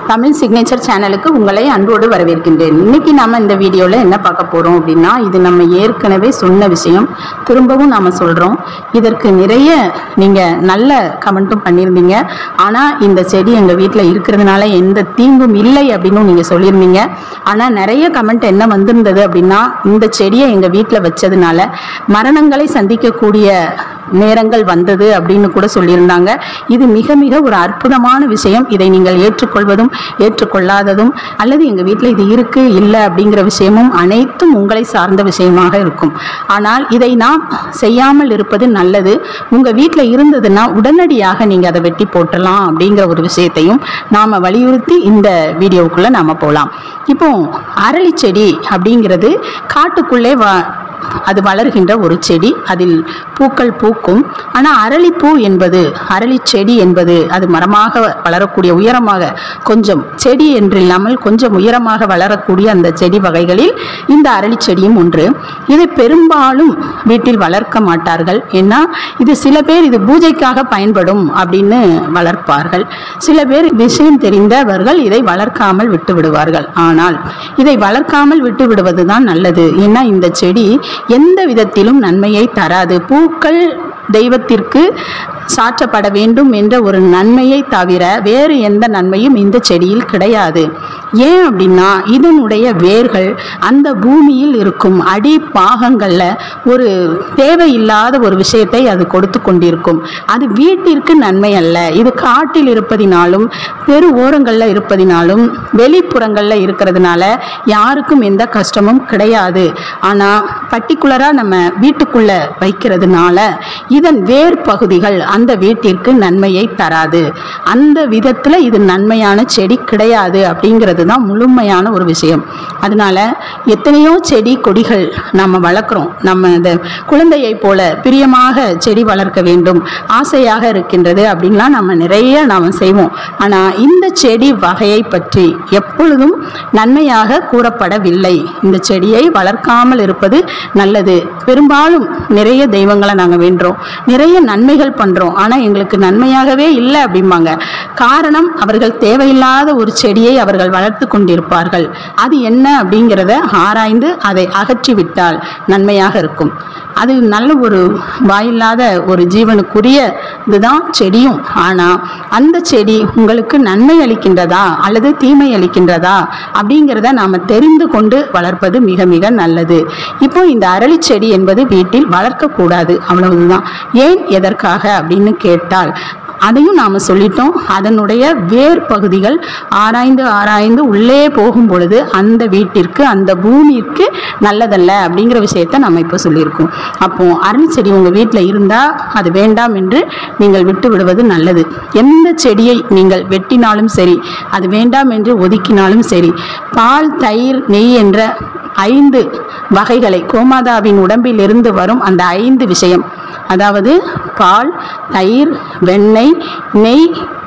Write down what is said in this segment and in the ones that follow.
Tamil signature சேனலுக்கு உங்களை அன்போடு வரவேற்கின்றேன் இன்னைக்கு நாம இந்த வீடியோவில் என்ன பார்க்க போறோம் அப்படின்னா இது நம்ம ஏற்கனவே சொன்ன விஷயம் திரும்பவும் நாம சொல்றோம் இதற்கு நிறைய நீங்க நல்ல கமெண்ட்டும் பண்ணியிருந்தீங்க ஆனா இந்த செடி எங்க வீட்டில் இருக்கிறதுனால எந்த தீங்கும் இல்லை அப்படின்னு நீங்க சொல்லியிருந்தீங்க ஆனா நிறைய கமெண்ட் என்ன வந்திருந்தது அப்படின்னா இந்த செடியை எங்க வீட்டில் வச்சதுனால மரணங்களை சந்திக்கக்கூடிய நேரங்கள் வந்தது அப்படின்னு கூட சொல்லியிருந்தாங்க இது மிக மிக ஒரு அற்புதமான விஷயம் இதை நீங்கள் ஏற்றுக்கொள்வதும் ஏற்றுக்கொள்ளாததும் அல்லது எங்கள் வீட்டில் இது இருக்கு இல்லை அப்படிங்கிற விஷயமும் அனைத்தும் உங்களை சார்ந்த விஷயமாக இருக்கும் ஆனால் இதை நாம் செய்யாமல் இருப்பது நல்லது உங்கள் வீட்டில் இருந்ததுன்னா உடனடியாக நீங்கள் அதை வெட்டி போட்டலாம் அப்படிங்கிற ஒரு விஷயத்தையும் நாம் வலியுறுத்தி இந்த வீடியோவுக்குள்ளே நாம் போகலாம் இப்போ அரளி செடி அப்படிங்கிறது காட்டுக்குள்ளே வ அது வளர்கின்ற ஒரு செடி அதில் பூக்கள் பூக்கும் ஆனால் அரளிப்பூ என்பது அரளி செடி என்பது அது மரமாக வளரக்கூடிய உயரமாக கொஞ்சம் செடி என்று இல்லாமல் கொஞ்சம் உயரமாக வளரக்கூடிய அந்த செடி வகைகளில் இந்த அரளி செடியும் ஒன்று இதை பெரும்பாலும் வீட்டில் வளர்க்க மாட்டார்கள் ஏன்னா இது சில பேர் இது பூஜைக்காக பயன்படும் அப்படின்னு வளர்ப்பார்கள் சில பேர் விஷயம் தெரிந்தவர்கள் இதை வளர்க்காமல் விட்டு விடுவார்கள் ஆனால் இதை வளர்க்காமல் விட்டு விடுவது தான் நல்லது ஏன்னா இந்த செடி எந்த விதத்திலும் நன்மையை தராது பூக்கள் தெய்வத்திற்கு சாற்றப்பட வேண்டும் என்ற ஒரு நன்மையை தவிர வேறு எந்த நன்மையும் இந்த செடியில் கிடையாது ஏன் அப்படின்னா இதனுடைய வேர்கள் அந்த பூமியில் இருக்கும் அடி பாகங்களில் ஒரு தேவையில்லாத ஒரு விஷயத்தை அது கொடுத்து கொண்டிருக்கும் அது வீட்டிற்கு நன்மை அல்ல இது காட்டில் இருப்பதினாலும் தெரு ஓரங்களில் இருப்பதினாலும் வெளிப்புறங்களில் இருக்கிறதுனால யாருக்கும் எந்த கஷ்டமும் கிடையாது ஆனால் பர்டிகுலராக நம்ம வீட்டுக்குள்ளே வைக்கிறதுனால இதன் வேர் பகுதிகள் அந்த வீட்டிற்கு நன்மையை தராது அந்த விதத்தில் இது நன்மையான செடி கிடையாது அப்படிங்கிறது தான் முழுமையான ஒரு விஷயம் அதனால எத்தனையோ செடி கொடிகள் நம்ம வளர்க்குறோம் நம்ம இந்த குழந்தையை போல பிரியமாக செடி வளர்க்க வேண்டும் ஆசையாக இருக்கின்றது அப்படின்லாம் நம்ம நிறைய நாம் செய்வோம் ஆனால் இந்த செடி வகையை பற்றி எப்பொழுதும் நன்மையாக கூறப்படவில்லை இந்த செடியை வளர்க்காமல் இருப்பது நல்லது பெரும்பாலும் நிறைய தெய்வங்களை நாங்கள் வேண்டுறோம் நிறைய நன்மைகள் பண்ணுறோம் ஆனால் எங்களுக்கு நன்மையாகவே இல்லை அப்படிம்பாங்க காரணம் அவர்கள் தேவையில்லாத ஒரு செடியை அவர்கள் வளர்த்து கொண்டிருப்பார்கள் அது என்ன அப்படிங்கிறத ஆராய்ந்து அதை அகற்றிவிட்டால் நன்மையாக இருக்கும் அது நல்ல ஒரு வாயில்லாத ஒரு ஜீவனுக்குரிய இதுதான் செடியும் ஆனால் அந்த செடி உங்களுக்கு நன்மை அளிக்கின்றதா அல்லது தீமை அளிக்கின்றதா அப்படிங்கிறத நாம் தெரிந்து கொண்டு வளர்ப்பது மிக மிக நல்லது இப்போ இந்த அரளி செடி என்பது வீட்டில் வளர்க்கக்கூடாது அவ்வளவுதான் ஏன் எதற்காக அப்படின்னு கேட்டால் அதையும் நாம் சொல்லிட்டோம் அதனுடைய வேர் பகுதிகள் ஆராய்ந்து ஆராய்ந்து உள்ளே போகும் பொழுது அந்த வீட்டிற்கு அந்த பூமிக்கு நல்லதல்ல அப்படிங்கிற விஷயத்த நம்ம இப்போ சொல்லியிருக்கோம் அப்போ அருள் செடி உங்கள் வீட்டில் இருந்தால் அது வேண்டாம் என்று நீங்கள் விட்டு விடுவது நல்லது எந்த செடியை நீங்கள் வெட்டினாலும் சரி அது வேண்டாம் என்று ஒதுக்கினாலும் சரி பால் தயிர் நெய் என்ற ஐந்து வகைகளை கோமாதாவின் உடம்பில் இருந்து வரும் அந்த ஐந்து விஷயம் அதாவது பால் தயிர் வெண்ணெய் நெய்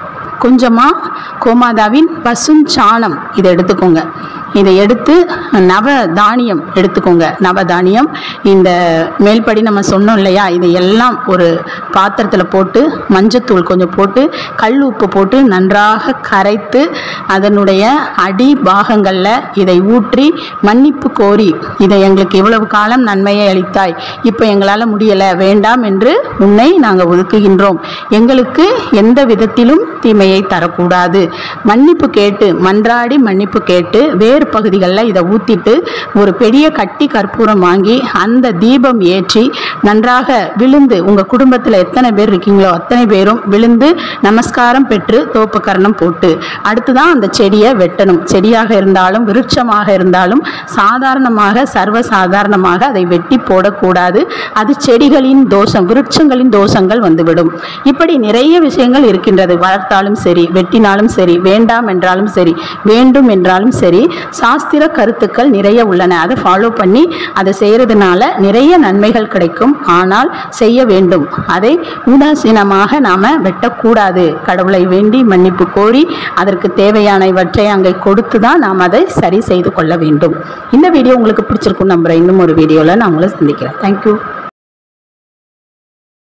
கொஞ்சமாக கோமாதாவின் பசுஞ்சாணம் இதை எடுத்துக்கோங்க இதை எடுத்து நவ தானியம் எடுத்துக்கோங்க நவ தானியம் இந்த மேல்படி நம்ம சொன்னோம் இல்லையா இதை எல்லாம் ஒரு பாத்திரத்தில் போட்டு மஞ்சத்தூள் கொஞ்சம் போட்டு கல் உப்பு போட்டு நன்றாக கரைத்து அதனுடைய அடி பாகங்களில் இதை ஊற்றி மன்னிப்பு கோரி இதை எங்களுக்கு இவ்வளவு காலம் நன்மையை அளித்தாய் இப்போ எங்களால் முடியலை வேண்டாம் என்று உன்னை நாங்கள் ஒதுக்குகின்றோம் எங்களுக்கு எந்த விதத்திலும் தீமையை தரக்கூடாது மன்னிப்பு கேட்டு மன்றாடி மன்னிப்பு கேட்டு வேறு பகுதிகளில் இதை ஊற்றிட்டு ஒரு பெரிய கட்டி கற்பூரம் வாங்கி அந்த தீபம் ஏற்றி நன்றாக விழுந்து உங்கள் குடும்பத்தில் எத்தனை பேர் இருக்கீங்களோ அத்தனை பேரும் விழுந்து நமஸ்காரம் பெற்று தோப்பு கரணம் போட்டு அடுத்து தான் அந்த செடியை வெட்டணும் செடியாக இருந்தாலும் விருட்சமாக இருந்தாலும் சாதாரணமாக சர்வ சாதாரணமாக அதை வெட்டி போடக்கூடாது அது செடிகளின் தோஷம் விருட்சங்களின் தோஷங்கள் வந்துவிடும் இப்படி நிறைய விஷயங்கள் இருக்கின்றது வளர்த்தாலும் சரி வெட்டினாலும் சரி வேண்டாம் என்றாலும் சரி வேண்டும் என்றாலும் சரி சாஸ்திர கருத்துக்கள் நிறைய உள்ளன அதை ஃபாலோ பண்ணி அதை செய்கிறதுனால நிறைய நன்மைகள் கிடைக்கும் ஆனால் செய்ய வேண்டும் அதை உதாசீனமாக நாம் வெட்டக்கூடாது கடவுளை வேண்டி மன்னிப்பு கோரி அதற்கு தேவையானவற்றை அங்கே கொடுத்து தான் நாம் அதை சரி செய்து கொள்ள வேண்டும் இந்த வீடியோ உங்களுக்கு பிடிச்சிருக்கும் நம்புகிறேன் இன்னும் ஒரு வீடியோவில் நான் உங்களை சந்திக்கிறேன் தேங்க்யூ